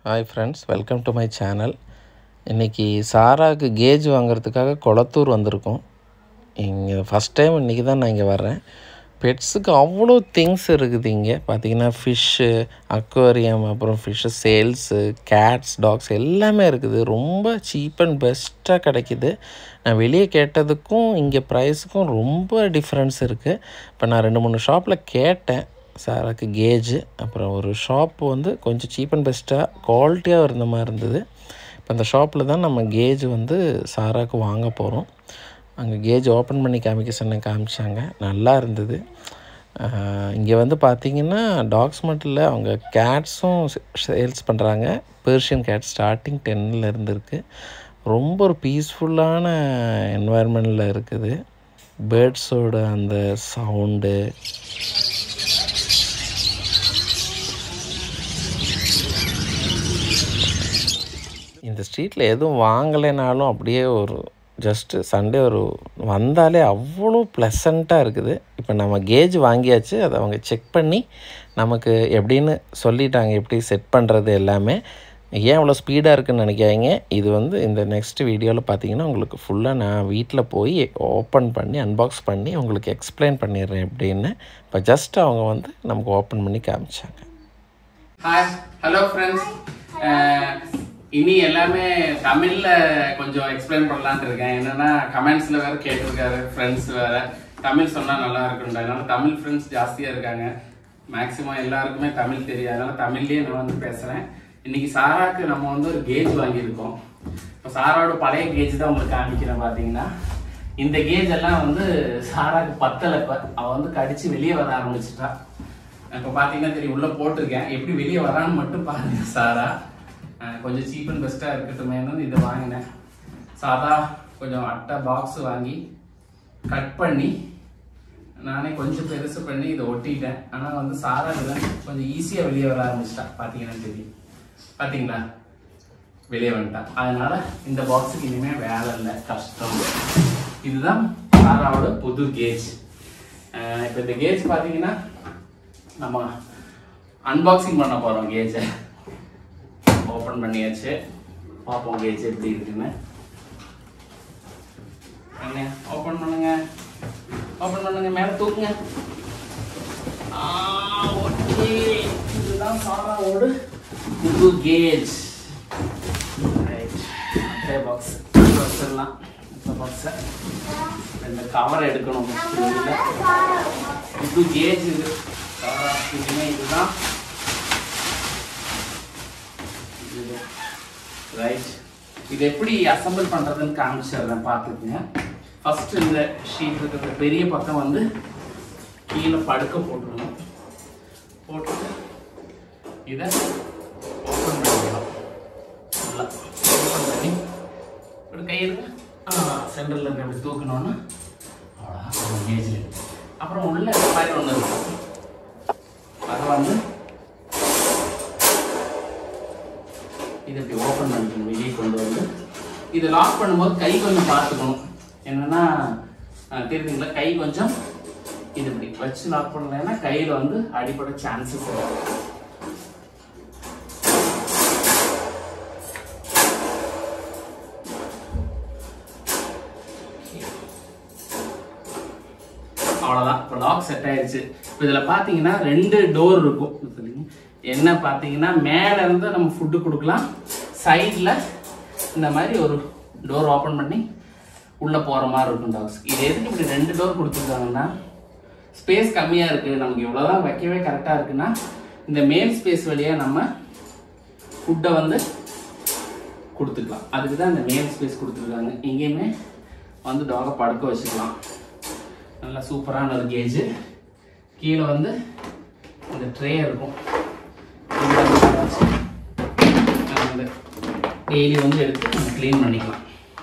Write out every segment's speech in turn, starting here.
Hi friends welcome to my channel இன்றைக்கி சாராவுக்கு gauge வாங்குறதுக்காக கொளத்தூர் வந்திருக்கோம் இங்கே ஃபஸ்ட் டைம் இன்றைக்கி தான் நான் இங்கே வர்றேன் பெட்ஸுக்கு அவ்வளோ திங்ஸ் இருக்குது இங்கே பார்த்தீங்கன்னா ஃபிஷ்ஷு அக்வேரியம் அப்புறம் ஃபிஷ்ஷு சேல்ஸு கேட்ஸ் டாக்ஸ் எல்லாமே இருக்குது ரொம்ப சீப் அண்ட் பெஸ்ட்டாக கிடைக்கிது நான் வெளியே கேட்டதுக்கும் இங்கே ப்ரைஸுக்கும் ரொம்ப டிஃப்ரென்ஸ் இருக்குது இப்போ நான் ரெண்டு மூணு ஷாப்பில் கேட்டேன் சாராக்கு கேஜு அப்புறம் ஒரு ஷாப் வந்து கொஞ்சம் சீப் அண்ட் பெஸ்ட்டாக குவாலிட்டியாக இருந்த மாதிரி இருந்தது இப்போ அந்த ஷாப்பில் தான் நம்ம கேஜ் வந்து சாராக்கு வாங்க போகிறோம் அங்கே கேஜ் ஓப்பன் பண்ணி காமிக்க சொன்ன காமிச்சாங்க நல்லா இருந்தது இங்கே வந்து பார்த்திங்கன்னா டாக்ஸ் மட்டும் இல்லை அவங்க கேட்ஸும் சேல்ஸ் பண்ணுறாங்க பெர்ஷியன் கேட் ஸ்டார்டிங் டென்னில் இருந்து இருக்குது ரொம்ப ஒரு பீஸ்ஃபுல்லான என்வாயர்மெண்ட்டில் இருக்குது பேர்ட்ஸோட அந்த சவுண்டு இந்த ஸ்ட்ரீட்டில் எதுவும் வாங்கலைனாலும் அப்படியே ஒரு ஜஸ்ட்டு சண்டே ஒரு வந்தாலே அவ்வளோ ப்ளசண்ட்டாக இருக்குது இப்போ நம்ம கேஜ் வாங்கியாச்சு அதை அவங்க செக் பண்ணி நமக்கு எப்படின்னு சொல்லிட்டாங்க எப்படி செட் பண்ணுறது எல்லாமே ஏன் அவ்வளோ ஸ்பீடாக இருக்குதுன்னு நினைக்காதீங்க இது வந்து இந்த நெக்ஸ்ட் வீடியோவில் பார்த்தீங்கன்னா உங்களுக்கு ஃபுல்லாக நான் வீட்டில் போய் ஓப்பன் பண்ணி அன்பாக்ஸ் பண்ணி உங்களுக்கு எக்ஸ்பிளைன் பண்ணிடுறேன் எப்படின்னு இப்போ ஜஸ்ட் அவங்க வந்து நமக்கு ஓப்பன் பண்ணி காமிச்சாங்க ஹாய் ஹலோ ஃப்ரெண்ட்ஸ் இனி எல்லாமே தமிழ்ல கொஞ்சம் எக்ஸ்பிளைன் பண்ணலான்ட்டு இருக்கேன் என்னன்னா கமெண்ட்ஸ்ல வேற கேட்டிருக்காரு ஃப்ரெண்ட்ஸ் வேற தமிழ் சொன்னா நல்லா இருக்கும்டா அதனால தமிழ் ஃப்ரெண்ட்ஸ் ஜாஸ்தியா இருக்காங்க மேக்சிமம் எல்லாருக்குமே தமிழ் தெரியும் அதனால தமிழ்லயே நான் வந்து பேசுறேன் இன்னைக்கு சாராக்கு நம்ம வந்து ஒரு கேஜ் வாங்கியிருக்கோம் இப்போ சாராவோட பழைய கேஜ் தான் உங்களுக்கு காமிக்கிறேன் பாத்தீங்கன்னா இந்த கேஜ் எல்லாம் வந்து சாராக்கு பத்தலை இப்ப அவ வந்து கடிச்சு வெளியே வர ஆரம்பிச்சிட்டா இப்போ பார்த்தீங்கன்னா தெரியும் உள்ள போட்டிருக்கேன் எப்படி வெளியே வரான்னு மட்டும் பாருங்க சாரா அஹ் கொஞ்சம் சீப் அண்ட் பெஸ்ட்டாக இருக்கட்டுமேனு இதை வாங்கினேன் சாதா கொஞ்சம் அட்டை பாக்ஸ் வாங்கி கட் பண்ணி நானே கொஞ்சம் பெருசு பண்ணி இதை ஒட்டிட்டேன் ஆனால் வந்து சாரா இதெல்லாம் கொஞ்சம் ஈஸியாக வெளியே வர ஆரம்பிச்சிட்டா பார்த்தீங்கன்னா தெரியும் பார்த்தீங்களா வெளியே வந்துட்டான் அதனால இந்த பாக்ஸுக்கு இனிமேல் வேலை இல்லை கஷ்டம் இதுதான் சாராவோட புது கேஜ் இப்போ இந்த கேஜ் பார்த்தீங்கன்னா நம்ம அன்பாக்சிங் பண்ண போறோம் கேஜை ஓபன் பண்ணியாச்சு பார்ப்போம் கேஜ் எப்படி இருக்குன்னு என்ன ஓபன் பண்ணுங்க ஓபன் பண்ணுங்க மேல தூக்குங்க ஓகே இதுதான் சாராவோட புது கேஜ் ரைட் அட்டை பாக்ஸ் வச்சிடலாம் இந்த பாக்ஸை இந்த கவரை எடுக்கணும் இதுல புது கேஜ் இது இனிமே இதுதான் ரைட் இது எப்படி அசம்பிள் பண்றதுன்னு காமிச்சிடுறேன் பார்த்துக்குங்க ஃபர்ஸ்ட் இந்த ஷீட் இருக்கிற பெரிய பக்கம் வந்து கீழே படுக்க போட்டுருணும் போட்டுட்டு இதை ஓப்பன் பண்ணிக்கலாம் நல்லா ஓப்பன் பண்ணி ஒரு கை இருக்கு சென்டரில் இருக்க அப்படி தூக்கணும்னா அவ்வளோதான் கேஜில் அப்புறம் உள்ள இந்த மாதிரி ஒன்று இருக்கும் அதை வந்து இதை இப்படி ஓப்பன் பண்ணிக்கணும் வெளியே கொண்டு வந்து இதை லாக் பண்ணும்போது கை கொஞ்சம் பார்த்துக்கணும் என்னன்னா அஹ், தெரியுதுங்களா கை கொஞ்சம் இது இப்படி வச்சு லாக் பண்ணலைன்னா கையில் வந்து அடிப்பட சான்சஸ் இருக்கு அவ்வளோதான் இப்போ லாக் செட் ஆயிடுச்சு இப்போ இதில் பார்த்தீங்கன்னா ரெண்டு டோர் இருக்கும் இது தெரியுங்க. என்ன பார்த்தீங்கன்னா மேலே இருந்து நம்ம ஃபுட்டு கொடுக்கலாம் சைடில் இந்த மாதிரி ஒரு டோர் ஓப்பன் பண்ணி உள்ளே போகிற மாதிரி இருக்கும் டாக்ஸ் இது எதுக்கு இப்படி ரெண்டு டோர் கொடுத்துருக்காங்கன்னா ஸ்பேஸ் கம்மியாக இருக்குது நமக்கு இவ்வளோதான் வைக்கவே கரெக்டாக இருக்குன்னா இந்த மேல் ஸ்பேஸ் வழியாக நம்ம ஃபுட்டை வந்து கொடுத்துக்கலாம் அதுக்கு தான் இந்த மேல் ஸ்பேஸ் கொடுத்துருக்காங்க எங்கேயுமே வந்து டாகை படுக்க வச்சுக்கலாம் நல்ல சூப்பரான ஒரு கேஜ் கீழே வந்து இந்த ட்ரே இருக்கும் டெய்லி வந்து எடுத்து நம்ம க்ளீன் பண்ணிக்கலாம்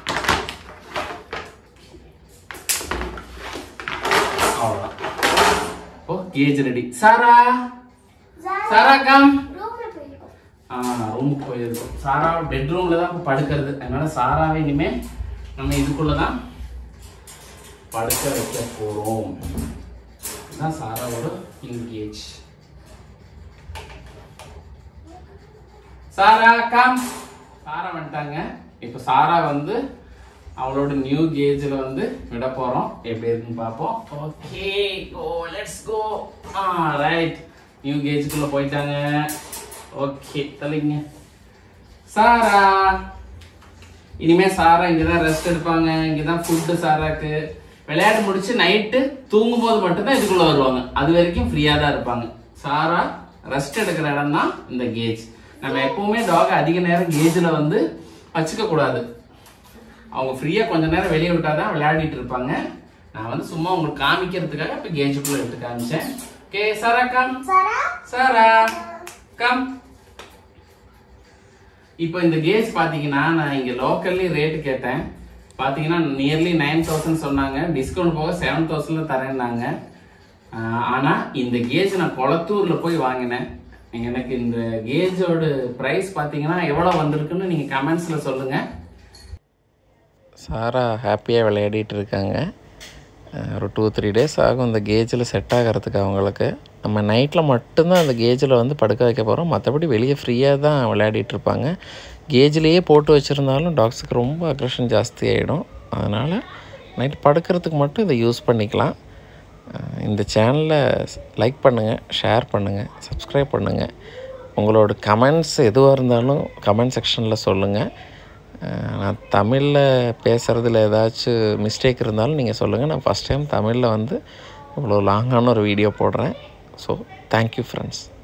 அவ்வளோதான் ஓ cage ready Sara Sara come ஆ ரூமுக்கு போயிருக்கோம் சாரா பெட்ரூம்ல தான் இப்ப படுக்கிறது அதனால சாராவை இனிமே நம்ம இதுக்குள்ள தான் படுக்க வைக்க போறோம் இதுதான் சாராவோட இங்கேஜ் சாரா கம் சாரா வந்துட்டாங்க இப்போ சாரா வந்து அவளோட நியூ கேஜ்ல வந்து விட போறோம் எப்படி இருக்குன்னு பார்ப்போம் ஓகே கோ லெட்ஸ் கோ ஆ ரைட் நியூ கேஜுக்குள்ள போயிட்டாங்க ஓகே தலைங்க சாரா இனிமே சாரா இங்கதான் ரெஸ்ட் எடுப்பாங்க இங்கதான் ஃபுட்டு சாராக்கு விளையாட்டு முடிச்சு நைட்டு தூங்கும் போது மட்டும்தான் இதுக்குள்ள வருவாங்க அது வரைக்கும் ஃப்ரீயா தான் இருப்பாங்க சாரா ரெஸ்ட் எடுக்கிற இடம் தான் இந்த கேஜ் நம்ம எப்பவுமே டாக் அதிக நேரம் கேஜ்ல வந்து வச்சுக்க கூடாது அவங்க ஃப்ரீயா கொஞ்ச நேரம் வெளியே விட்டாதான் விளையாடிட்டு இருப்பாங்க நான் வந்து சும்மா உங்களுக்கு காமிக்கிறதுக்காக இப்ப கேஜுக்குள்ள எடுத்து காமிச்சேன் okay Sara come Sara come இப்போ இந்த கேஜ் பாத்தீங்கன்னா நான் இங்க லோக்கல்லி ரேட் கேட்டேன் பாத்தீங்கன்னா நியர்லி நைன் தௌசண்ட் சொன்னாங்க டிஸ்கவுண்ட் போக செவன் தௌசண்ட்ல தரேன்னாங்க ஆஹ் ஆனா இந்த கேஜ் நான் கொளத்தூர்ல போய் வாங்கினேன் எனக்கு இந்த கேஜோட பிரைஸ் பாத்தீங்கன்னா எவ்வளவு வந்திருக்குன்னு நீங்க கமெண்ட்ஸ்ல சொல்லுங்க சாரா ஹாப்பியாக விளையாடிட்டு இருக்காங்க அஹ் ஒரு டூ த்ரீ டேஸ் ஆகும் இந்த கேஜில் செட் ஆகிறதுக்கு அவங்களுக்கு நம்ம நைட்டில் மட்டும்தான் அந்த கேஜில் வந்து படுக்க வைக்க போகிறோம் மற்றபடி வெளியே ஃப்ரீயாக தான் விளையாடிட்டு இருப்பாங்க கேஜ்லேயே போட்டு வச்சுருந்தாலும் டாக்ஸுக்கு ரொம்ப அக்ரஷன் ஜாஸ்தி ஆகிடும் அதனால் நைட் படுக்கிறதுக்கு மட்டும் இதை யூஸ் பண்ணிக்கலாம் அஹ் இந்த சேனலை லைக் பண்ணுங்கள் ஷேர் பண்ணுங்கள் சப்ஸ்கிரைப் பண்ணுங்கள் உங்களோட கமெண்ட்ஸ் எதுவாக இருந்தாலும் கமெண்ட் செக்ஷனில் சொல்லுங்கள் அஹ் நான் தமிழில் பேசுகிறதுல ஏதாச்சும் மிஸ்டேக் இருந்தாலும் நீங்கள் சொல்லுங்கள் நான் ஃபஸ்ட் டைம் தமிழில் வந்து இவ்வளோ லாங்கான ஒரு வீடியோ போடுறேன் ஸோ தேங்க்யூ ஃப்ரெண்ட்ஸ்